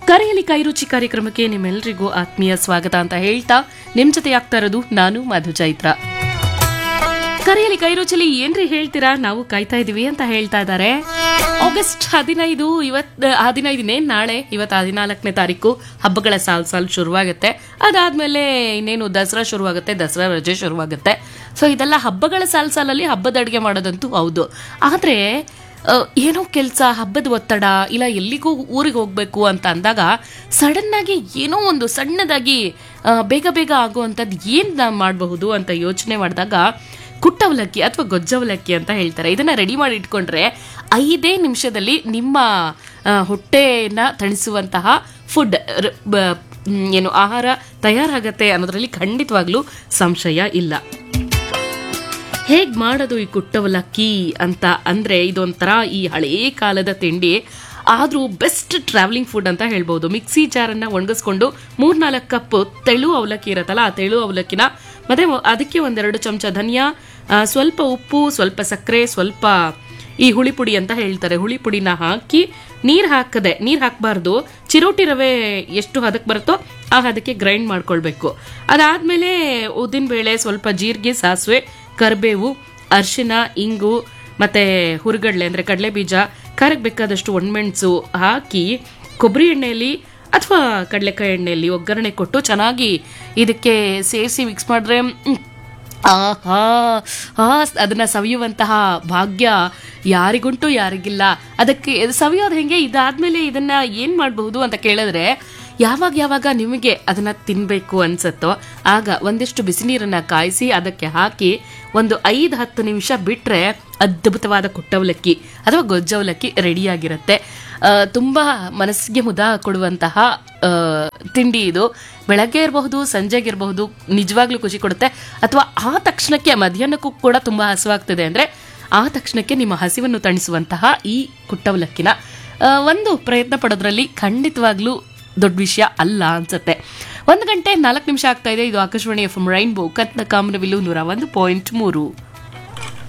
ಕರೆಯಲಿ ಕೈರುಚಿ ಕಾರ್ಯಕ್ರಮಕ್ಕೆ ನಿಮ್ಮೆಲ್ಲರಿಗೂ ಆತ್ಮೀಯ ಸ್ವಾಗತ ಅಂತ ಹೇಳ್ತಾ ನಿಮ್ ಜೊತೆ ಆಗ್ತಾ ಇರೋದು ನಾನು ಮಧು ಚೈತ್ರ ಕರೆಯಲಿ ಕೈರುಚಲಿ ಏನ್ರಿ ಹೇಳ್ತೀರಾ ನಾವು ಕಾಯ್ತಾ ಇದೀವಿ ಅಂತ ಹೇಳ್ತಾ ಇದ್ದಾರೆ ಆಗಸ್ಟ್ ಹದಿನೈದು ಇವತ್ ಹದಿನೈದನೇ ನಾಳೆ ಇವತ್ತು ಹದಿನಾಲ್ಕನೇ ತಾರೀಕು ಹಬ್ಬಗಳ ಸಾಲ್ ಸಾಲ್ ಶುರುವಾಗುತ್ತೆ ಅದಾದ್ಮೇಲೆ ಇನ್ನೇನು ದಸರಾ ಶುರುವಾಗುತ್ತೆ ದಸರಾ ರಜೆ ಶುರುವಾಗುತ್ತೆ ಸೊ ಇದೆಲ್ಲ ಹಬ್ಬಗಳ ಸಾಲ್ ಸಾಲಲ್ಲಿ ಹಬ್ಬದ ಅಡುಗೆ ಮಾಡೋದಂತೂ ಹೌದು ಆದ್ರೆ ಆ, ಏನೋ ಕೆಲಸ ಹಬ್ಬದ ಒತ್ತಡ ಇಲ್ಲ ಎಲ್ಲಿಗೂ ಊರಿಗೆ ಹೋಗ್ಬೇಕು ಅಂತ ಅಂದಾಗ ಸಡನ್ ಆಗಿ ಏನೋ ಒಂದು ಸಣ್ಣದಾಗಿ ಆ, ಬೇಗ ಬೇಗ ಆಗುವಂಥದ್ದು ಏನ್ ನಾವು ಮಾಡಬಹುದು ಅಂತ ಯೋಚನೆ ಮಾಡಿದಾಗ ಕುಟ್ಟವಲಕ್ಕಿ ಅಥವಾ ಗೊಜ್ಜವಲಕ್ಕಿ ಅಂತ ಹೇಳ್ತಾರೆ ಇದನ್ನ ರೆಡಿ ಮಾಡಿ ಇಟ್ಕೊಂಡ್ರೆ ಐದೇ ನಿಮಿಷದಲ್ಲಿ ನಿಮ್ಮ ಆ, ಹೊಟ್ಟೆನ ತಣಿಸುವಂತಹ ಫುಡ್ ಏನು ಆಹಾರ ತಯಾರಾಗತ್ತೆ ಅನ್ನೋದ್ರಲ್ಲಿ ಖಂಡಿತವಾಗ್ಲೂ ಸಂಶಯ ಇಲ್ಲ ಹೇಗ್ ಮಾಡೋದು ಈ ಕುಟ್ಟವಲಕ್ಕಿ ಅಂತ ಅಂದ್ರೆ ಇದೊಂಥರ ಈ ಹಳೇ ಕಾಲದ ತಿಂಡಿ ಆದ್ರೂ ಬೆಸ್ಟ್ ಟ್ರಾವೆಲಿಂಗ್ ಫುಡ್ ಅಂತ ಹೇಳ್ಬೋದು ಮಿಕ್ಸಿ ಜಾರನ್ನ ಒಣಗಿಸ್ಕೊಂಡು ಮೂರ್ನಾಲ್ಕು ಕಪ್ ತೆಳು ಅವಲಕ್ಕಿ ಇರತ್ತಲ್ಲ ಆ ತೆಳು ಅವಲಕ್ಕಿನ ಮತ್ತೆ ಅದಕ್ಕೆ ಒಂದೆರಡು ಚಮಚ ಧನಿಯಾ ಆ, ಸ್ವಲ್ಪ ಉಪ್ಪು ಸ್ವಲ್ಪ ಸಕ್ಕರೆ ಸ್ವಲ್ಪ ಈ ಹುಳಿ ಪುಡಿ ಅಂತ ಹೇಳ್ತಾರೆ ಹುಳಿ ಪುಡಿನ ಹಾಕಿ ನೀರ್ ಹಾಕದೆ ನೀರ್ ಹಾಕಬಾರ್ದು ಚಿರೋಟಿ ರವೆ ಎಷ್ಟು ಹದಕ್ಕೆ ಬರುತ್ತೋ ಆ ಹದಕ್ಕೆ ಗ್ರೈಂಡ್ ಮಾಡ್ಕೊಳ್ಬೇಕು ಅದಾದ್ಮೇಲೆ ಉದ್ದಿನ ಬೇಳೆ ಸ್ವಲ್ಪ ಜೀರಿಗೆ ಸಾಸಿವೆ ಕರಿಬೇವು ಅರಿಶಿನ ಇಂಗು ಮತ್ತೆ ಹುರುಗಡ್ಲೆ ಅಂದ್ರೆ ಕಡಲೆ ಬೀಜ ಖಾರಕ್ಕೆ ಬೇಕಾದಷ್ಟು ಒಣಮೆಣಸು ಹಾಕಿ ಕೊಬ್ಬರಿ ಎಣ್ಣೆಯಲ್ಲಿ ಅಥವಾ ಕಡಲೆಕಾಯಿ ಎಣ್ಣೆಯಲ್ಲಿ ಒಗ್ಗರಣೆ ಕೊಟ್ಟು ಚೆನ್ನಾಗಿ ಇದಕ್ಕೆ ಸೇರಿಸಿ ಮಿಕ್ಸ್ ಮಾಡಿದ್ರೆ ಆಹಾ ಆ ಅದನ್ನ ಸವಿಯುವಂತಹ ಭಾಗ್ಯ ಯಾರಿಗುಂಟು ಯಾರಿಗಿಲ್ಲ ಅದಕ್ಕೆ ಇದು ಸವಿಯೋದು ಹೆಂಗೆ ಇದಾದ್ಮೇಲೆ ಇದನ್ನ ಏನ್ ಮಾಡಬಹುದು ಅಂತ ಕೇಳಿದ್ರೆ ಯಾವಾಗ ಯಾವಾಗ ನಿಮಗೆ ಅದನ್ನ ತಿನ್ಬೇಕು ಅನ್ಸತ್ತೋ ಆಗ ಒಂದಿಷ್ಟು ಬಿಸಿ ನೀರನ್ನ ಕಾಯಿಸಿ ಅದಕ್ಕೆ ಹಾಕಿ ಒಂದು ಐದು ಹತ್ತು ನಿಮಿಷ ಬಿಟ್ರೆ ಅದ್ಭುತವಾದ ಕುಟ್ಟವಲಕ್ಕಿ ಅಥವಾ ಗೊಜ್ಜವಲಕ್ಕಿ ರೆಡಿಯಾಗಿರುತ್ತೆ ಆ, ತುಂಬಾ ಮನಸ್ಸಿಗೆ ಮುದ ಕೊಡುವಂತಹ ಆ, ತಿಂಡಿ ಇದು ಬೆಳಗ್ಗೆ ಇರಬಹುದು ಸಂಜೆಗೆ ಇರಬಹುದು ನಿಜವಾಗ್ಲೂ ಖುಷಿ ಕೊಡುತ್ತೆ ಅಥವಾ ಆ ತಕ್ಷಣಕ್ಕೆ ಮಧ್ಯಾಹ್ನಕ್ಕೂ ಕೂಡ ತುಂಬಾ ಹಸುವಾಗ್ತದೆ ಅಂದ್ರೆ ಆ ತಕ್ಷಣಕ್ಕೆ ನಿಮ್ಮ ಹಸಿವನ್ನು ತಣಿಸುವಂತಹ ಈ ಕುಟ್ಟವಲಕ್ಕಿನ ಆ, ಒಂದು ಪ್ರಯತ್ನ ಪಡೋದ್ರಲ್ಲಿ ಖಂಡಿತವಾಗ್ಲೂ ದೊಡ್ಡ ವಿಷಯ ಅಲ್ಲ ಅನ್ಸುತ್ತೆ ಒಂದು ಗಂಟೆ ನಾಲ್ಕು ನಿಮಿಷ ಆಗ್ತಾ ಇದೆ ಇದು ಆಕಾಶವಾಣಿ ಎಫ್ ಎಂ ರೈನ್ಬೋ ಕತ್ನ ಕಾಮನವಿಲ್ಲು ನೂರ ಒಂದು ಪಾಯಿಂಟ್ ಮೂರು